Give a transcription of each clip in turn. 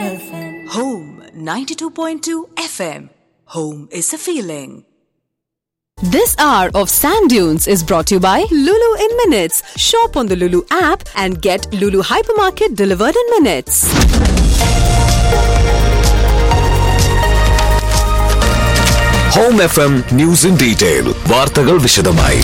Home 92.2 FM. Home is a feeling. This hour of Sand Dunes is brought to you by Lulu in Minutes. Shop on the Lulu app and get Lulu Hypermarket delivered in minutes. Home F M news in detail വാർത്തകൾ വിശദമായി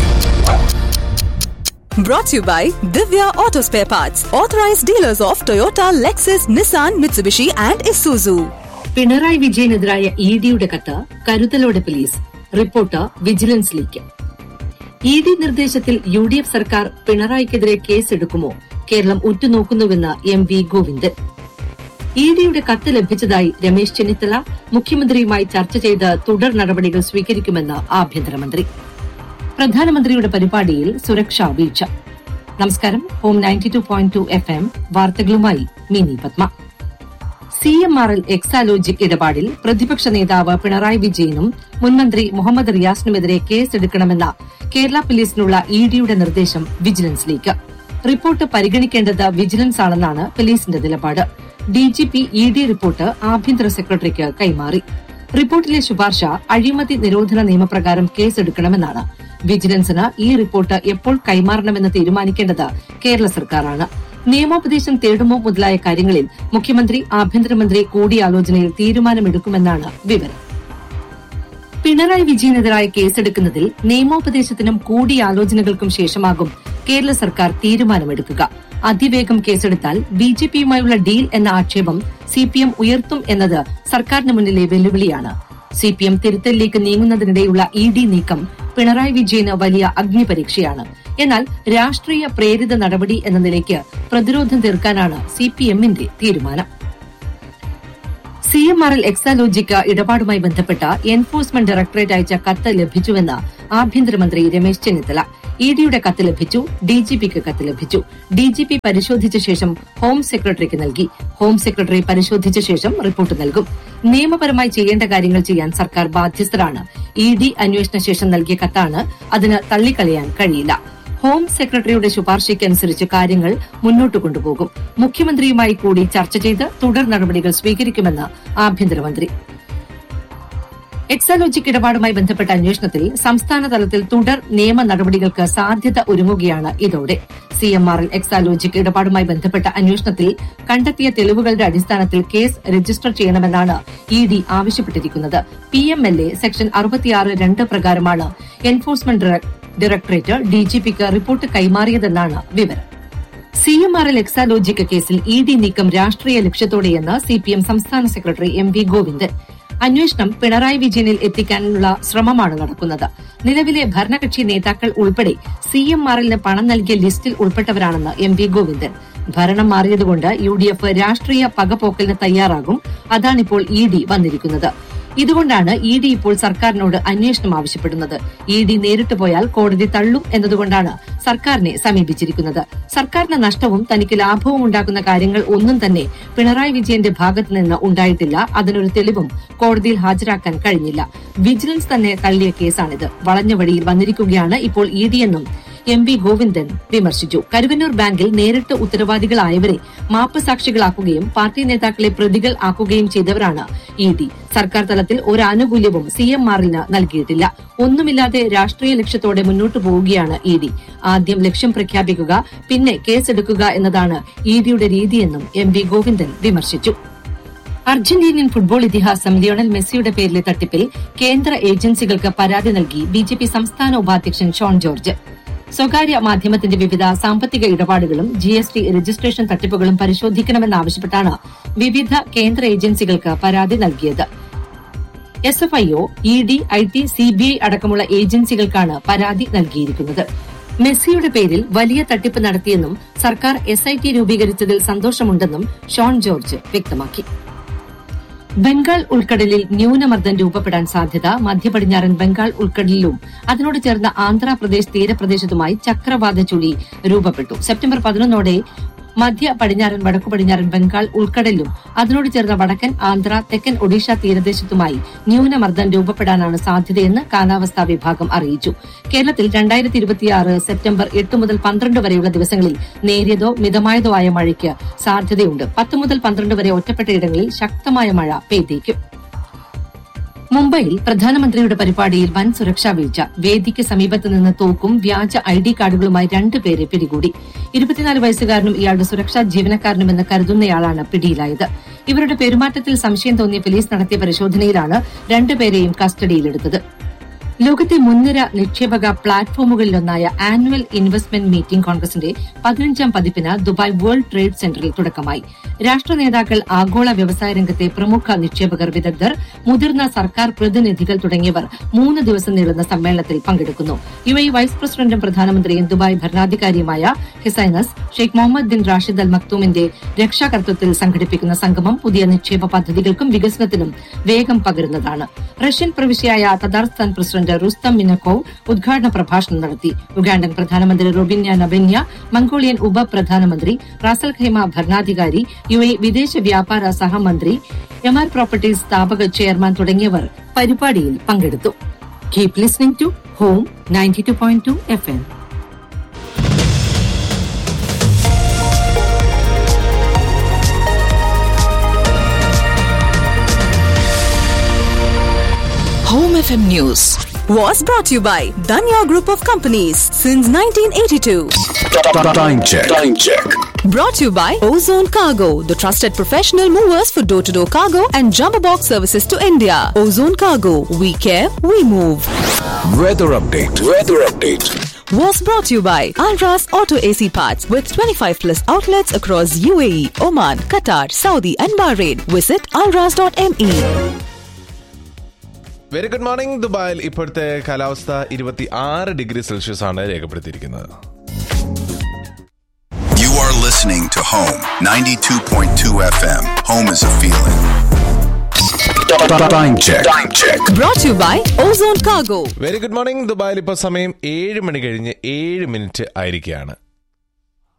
Brought to you by Divya Auto Spare Parts, authorized dealers of Toyota, Lexus, Nissan, Mitsubishi, and Isuzu. Pinarayi വിജയനെതിരായ E ഡിയുടെ കത്ത് കരുതലോടെ police report വിജിലൻസിലേക്ക് E D നിർദ്ദേശത്തിൽ U D F സർക്കാർ പിണറായിക്കെതിരെ കേസെടുക്കുമോ കേരളം ഉറ്റുനോക്കുന്നുവെന്ന് എം വി ഗോവിന്ദൻ ഇ ഡിയുടെ കത്ത് ലഭിച്ചതായി രമേശ് ചെന്നിത്തല മുഖ്യമന്ത്രിയുമായി ചർച്ച ചെയ്ത് തുടർ നടപടികൾ സ്വീകരിക്കുമെന്ന് ആഭ്യന്തരമന്ത്രി പ്രധാനമന്ത്രിയുടെ പരിപാടിയിൽ സുരക്ഷാ വീഴ്ച നമസ്കാരം home ninety two point two F M വാർത്തകളുമായി Mini Padma C M R L Exalogic ഇടപാടിൽ പ്രതിപക്ഷ നേതാവ് പിണറായി വിജയനും മുൻമന്ത്രി മുഹമ്മദ് റിയാസിനുമെതിരെ കേസെടുക്കണമെന്ന കേരള പോലീസിനുള്ള ഇ ഡിയുടെ നിർദ്ദേശം വിജിലൻസിലേക്ക് റിപ്പോർട്ട് പരിഗണിക്കേണ്ടത് വിജിലൻസ് ആണെന്നാണ് പോലീസിന്റെ നിലപാട് ഡിജിപി ഇ ഡി റിപ്പോർട്ട് ആഭ്യന്തര സെക്രട്ടറിക്ക് കൈമാറി റിപ്പോർട്ടിലെ ശുപാർശ അഴിമതി നിരോധന നിയമപ്രകാരം കേസെടുക്കണമെന്നാണ് വിജിലൻസിന് ഈ റിപ്പോർട്ട് എപ്പോൾ കൈമാറണമെന്ന് തീരുമാനിക്കേണ്ടത് കേരള സർക്കാരാണ് നിയമോപദേശം തേടുമോ മുതലായ കാര്യങ്ങളിൽ മുഖ്യമന്ത്രി ആഭ്യന്തരമന്ത്രി കൂടിയാലോചനയിൽ തീരുമാനമെടുക്കുമെന്നാണ് വിവരം പിണറായി വിജയനെതിരായ കേസെടുക്കുന്നതിൽ നിയമോപദേശത്തിനും കൂടിയാലോചനകൾക്കും ശേഷമാകും കേരള സർക്കാർ തീരുമാനമെടുക്കുക അതിവേഗം കേസെടുത്താൽ ബി ജെ പിയുമായുള്ള ഡീൽ എന്ന ആക്ഷേപം സി പി എം ഉയർത്തും എന്നത് സർക്കാരിന് മുന്നിലെ വെല്ലുവിളിയാണ് സി പി എം തിരുത്തലിലേക്ക് നീങ്ങുന്നതിനിടെയുള്ള ഇ ഡി നീക്കം പിണറായി വിജയന് വലിയ അഗ്നിപരീക്ഷയാണ് എന്നാൽ രാഷ്ട്രീയ പ്രേരിത നടപടി എന്ന നിലയ്ക്ക് പ്രതിരോധം തീർക്കാനാണ് സി പി എമ്മിന്റെ തീരുമാനം C M R L Exalogic ഇടപാടുമായി ബന്ധപ്പെട്ട എൻഫോഴ്സ്മെന്റ് ഡയറക്ടറേറ്റ് അയച്ച കത്ത് ലഭിച്ചുവെന്ന് ആഭ്യന്തരമന്ത്രി രമേശ് ചെന്നിത്തല ഇ ഡിയുടെ കത്ത് ലഭിച്ചു ഡിജിപിക്ക് കത്ത് ലഭിച്ചു ഡിജിപി പരിശോധിച്ച ശേഷം ഹോം സെക്രട്ടറിക്ക് നൽകി ഹോം സെക്രട്ടറി പരിശോധിച്ച ശേഷം റിപ്പോർട്ട് നൽകും നിയമപരമായി ചെയ്യേണ്ട കാര്യങ്ങൾ ചെയ്യാൻ സർക്കാർ ബാധ്യസ്ഥരാണ് ഇ ഡി അന്വേഷണ ശേഷം നൽകിയ കത്താണ് അതിന് തള്ളിക്കളയാൻ കഴിയില്ല ഹോം സെക്രട്ടറിയുടെ ശുപാർശയ്ക്കനുസരിച്ച് കാര്യങ്ങൾ മുന്നോട്ട് കൊണ്ടുപോകും മുഖ്യമന്ത്രിയുമായി കൂടി ചർച്ച ചെയ്ത് തുടർ നടപടികൾ സ്വീകരിക്കുമെന്ന് ആഭ്യന്തരമന്ത്രി എക്സാലോജിക് ഇടപാടുമായി ബന്ധപ്പെട്ട അന്വേഷണത്തിൽ സംസ്ഥാന തലത്തിൽ തുടർ നിയമ നടപടികൾക്ക് സാധ്യത ഒരുങ്ങുകയാണ് ഇതോടെ C M R L Exalogic ഇടപാടുമായി ബന്ധപ്പെട്ട അന്വേഷണത്തിൽ കണ്ടെത്തിയ തെളിവുകളുടെ അടിസ്ഥാനത്തിൽ കേസ് രജിസ്റ്റർ ചെയ്യണമെന്നാണ് ഇ ഡി ആവശ്യപ്പെട്ടിരിക്കുന്നത് P M L A section അറുപത്തിയാറ് രണ്ട് പ്രകാരമാണ് എൻഫോഴ്സ്മെന്റ് ഡയറക്ടറേറ്റ് ഡിജിപിക്ക് റിപ്പോർട്ട് കൈമാറിയതെന്നാണ് വിവരം C M R L Exalogic കേസിൽ ഇ ഡി നീക്കം രാഷ്ട്രീയ ലക്ഷ്യത്തോടെയെന്ന് സി പി എം സംസ്ഥാന സെക്രട്ടറി എം വി ഗോവിന്ദൻ അന്വേഷണം പിണറായി വിജയനിൽ എത്തിക്കാനുള്ള ശ്രമമാണ് നടക്കുന്നത് നിലവിലെ ഭരണകക്ഷി നേതാക്കൾ ഉൾപ്പെടെ സി എം ആറിന് പണം നൽകിയ ലിസ്റ്റിൽ ഉൾപ്പെട്ടവരാണെന്ന് എം വി ഗോവിന്ദൻ ഭരണം മാറിയതുകൊണ്ട് യു ഡി എഫ് രാഷ്ട്രീയ പകപോക്കലിന് തയ്യാറാകും അതാണിപ്പോൾ ഇ ഡി വന്നിരിക്കുന്നത് ഇതുകൊണ്ടാണ് ഇ ഡി ഇപ്പോൾ സർക്കാരിനോട് അന്വേഷണം ആവശ്യപ്പെടുന്നത് ഇ ഡി നേരിട്ട് പോയാൽ കോടതി തള്ളും എന്നതുകൊണ്ടാണ് സർക്കാരിനെ സമീപിച്ചിരിക്കുന്നത് സർക്കാരിന് നഷ്ടവും തനിക്ക് ലാഭവും ഉണ്ടാക്കുന്ന കാര്യങ്ങൾ ഒന്നും തന്നെ പിണറായി വിജയന്റെ ഭാഗത്ത് നിന്ന് ഉണ്ടായിട്ടില്ല അതിനൊരു തെളിവും കോടതിയിൽ ഹാജരാക്കാൻ കഴിഞ്ഞില്ല വിജിലൻസ് തന്നെ തള്ളിയ കേസാണിത് വളഞ്ഞ വഴിയിൽ വന്നിരിക്കുകയാണ് ഇപ്പോൾ ഇ ഡി എന്നും എം വി ഗോവിന്ദൻ വിമർശിച്ചു കരുവന്നൂർ ബാങ്കിൽ നേരിട്ട് ഉത്തരവാദികളായവരെ മാപ്പ് സാക്ഷികളാക്കുകയും പാർട്ടി നേതാക്കളെ പ്രതികൾ ആക്കുകയും ചെയ്തവരാണ് ഇ ഡി സർക്കാർ തലത്തിൽ ഒരു ആനുകൂല്യവും സി എം ആറിന് നൽകിയിട്ടില്ല ഒന്നുമില്ലാതെ രാഷ്ട്രീയ ലക്ഷ്യത്തോടെ മുന്നോട്ടു പോവുകയാണ് ഇ ഡി ആദ്യം ലക്ഷ്യം പ്രഖ്യാപിക്കുക പിന്നെ കേസെടുക്കുക എന്നതാണ് ഇ ഡിയുടെ രീതിയെന്നും എം വി ഗോവിന്ദൻ വിമർശിച്ചു അർജന്റീനിയൻ ഫുട്ബോൾ ഇതിഹാസം ലിയോണൽ മെസ്സിയുടെ പേരിലെ തട്ടിപ്പിൽ കേന്ദ്ര ഏജൻസികൾക്ക് പരാതി നൽകി ബി ജെ പി സംസ്ഥാന ഉപാധ്യക്ഷൻ ഷോൺ ജോർജ് സ്വകാര്യ മാധ്യമത്തിന്റെ വിവിധ സാമ്പത്തിക ഇടപാടുകളും ജി എസ് ടി രജിസ്ട്രേഷൻ തട്ടിപ്പുകളും പരിശോധിക്കണമെന്നാവശ്യപ്പെട്ടാണ് വിവിധ കേന്ദ്ര ഏജൻസികൾക്ക് പരാതി നൽകിയത് S F I O E D I T CBI അടക്കമുള്ള ഏജൻസികൾക്കാണ് പരാതി നൽകിയിരിക്കുന്നത് മെസ്സിയുടെ പേരിൽ വലിയ തട്ടിപ്പ് നടത്തിയെന്നും സർക്കാർ എസ് ഐ ടി രൂപീകരിച്ചതിൽ സന്തോഷമുണ്ടെന്നും ഷോൺ ജോർജ് വ്യക്തമാക്കി ബംഗാൾ ഉൾക്കടലിൽ ന്യൂനമർദ്ദം രൂപപ്പെടാൻ സാധ്യത മധ്യപടിഞ്ഞാറൻ ബംഗാൾ ഉൾക്കടലിലും അതിനോട് ചേർന്ന ആന്ധ്രാപ്രദേശ് തീരപ്രദേശത്തുമായി ചക്രവാത ചുഴി രൂപപ്പെട്ടു സെപ്റ്റംബർ പതിനൊന്നോടെ മധ്യ പടിഞ്ഞാറൻ വടക്കു പടിഞ്ഞാറൻ ബംഗാൾ ഉൾക്കടലിലും അതിനോട് ചേർന്ന വടക്കൻ ആന്ധ്ര തെക്കൻ ഒഡീഷ തീരദേശത്തുമായി ന്യൂനമർദ്ദം രൂപപ്പെടാനാണ് സാധ്യതയെന്ന് കാലാവസ്ഥാ വിഭാഗം അറിയിച്ചു കേരളത്തിൽ രണ്ടായിരത്തി ഇരുപത്തിയാറ് സെപ്റ്റംബർ എട്ട് മുതൽ പന്ത്രണ്ട് വരെയുള്ള ദിവസങ്ങളിൽ നേരിയതോ മിതമായതോ ആയ മഴയ്ക്ക് സാധ്യതയുണ്ട് പത്ത് മുതൽ പന്ത്രണ്ട് വരെ ഒറ്റപ്പെട്ട ഇടങ്ങളിൽ ശക്തമായ മഴ പെയ്തേക്കും മുംബൈയിൽ പ്രധാനമന്ത്രിയുടെ പരിപാടിയിൽ വൻ സുരക്ഷാ വീഴ്ച വേദിക്ക് സമീപത്ത് നിന്ന് തോക്കും വ്യാജ ഐ ഡി കാർഡുകളുമായി രണ്ടുപേരെ പിടികൂടി ഇരുപത്തിനാല് വയസ്സുകാരനും ഇയാളുടെ സുരക്ഷാ ജീവനക്കാരനുമെന്ന് കരുതുന്നയാളാണ് പിടിയിലായത് ഇവരുടെ പെരുമാറ്റത്തിൽ സംശയം തോന്നിയ പോലീസ് നടത്തിയ പരിശോധനയിലാണ് രണ്ടുപേരെയും കസ്റ്റഡിയിലെടുത്തത് ലോകത്തെ മുൻനിര നിക്ഷേപക പ്ലാറ്റ്ഫോമുകളിലൊന്നായ ആനുവൽ ഇൻവെസ്റ്റ്മെന്റ് മീറ്റിംഗ് കോൺഗ്രസിന്റെ പതിനഞ്ചാം പതിപ്പിന് ദുബായ് വേൾഡ് ട്രേഡ് സെന്ററിൽ തുടക്കമായി രാഷ്ട്ര നേതാക്കൾ ആഗോള വ്യവസായ രംഗത്തെ പ്രമുഖ നിക്ഷേപകർ വിദഗ്ധർ മുതിർന്ന സർക്കാർ പ്രതിനിധികൾ തുടങ്ങിയവർ മൂന്ന് ദിവസം നീളുന്ന സമ്മേളനത്തിൽ പങ്കെടുക്കുന്നു യു എ വൈസ് പ്രസിഡന്റും പ്രധാനമന്ത്രിയും ദുബായ് ഭരണാധികാരിയുമായ his highness Sheikh Mohammed bin Rashid Al മക്തൂമിന്റെ രക്ഷാകർത്തൃത്വത്തിൽ സംഘടിപ്പിക്കുന്ന സംഗമം പുതിയ നിക്ഷേപ പദ്ധതികൾക്കും വികസനത്തിനും വേഗം പകരുന്നതാണ് റഷ്യൻ പ്രവിശ്യയായ തദാർസ്ഥാൻ പ്രസിഡന്റ് റുസ്തം മിനക്കോവ് ഉദ്ഘാടന പ്രഭാഷണം നടത്തി ഉഗാണ്ടൻ പ്രധാനമന്ത്രി റൊബിന്യ നബന്യ മംഗോളിയൻ ഉപപ്രധാനമന്ത്രി റാസൽ ഖൈമ ഭരണാധികാരി യു എ വിദേശ വ്യാപാര സഹമന്ത്രി എംആർ പ്രോപ്പർട്ടീസ് സ്ഥാപക ചെയർമാൻ തുടങ്ങിയവർ പരിപാടിയിൽ പങ്കെടുത്തു keep listening to home ninety two point two F M Home FM News. Was brought to you by Danya Group of Companies since 1982. Time check. Time check. Brought to you by Ozone Cargo, the trusted professional movers for door to door cargo and jumbo box services to India. Ozone Cargo, we care, we move. Weather update. Weather update. Was brought to you by Alras Auto AC Parts with 25 plus outlets across UAE, Oman, Qatar, Saudi, and Bahrain. Visit alras.me. Very good morning ദുബായിൽ ഇപ്പോഴത്തെ കാലാവസ്ഥ ഇരുപത്തി ആറ് degree Celsius ആണ് രേഖപ്പെടുത്തിയിരിക്കുന്നത് You are listening to Home 92.2 FM. Home is a feeling. Time check. Time check. Brought to you by Ozone Cargo. Very good morning ദുബായിൽ ഇപ്പോൾ സമയം ഏഴ് മണി കഴിഞ്ഞ് ഏഴ് മിനിറ്റ് ആയിരിക്കുകയാണ്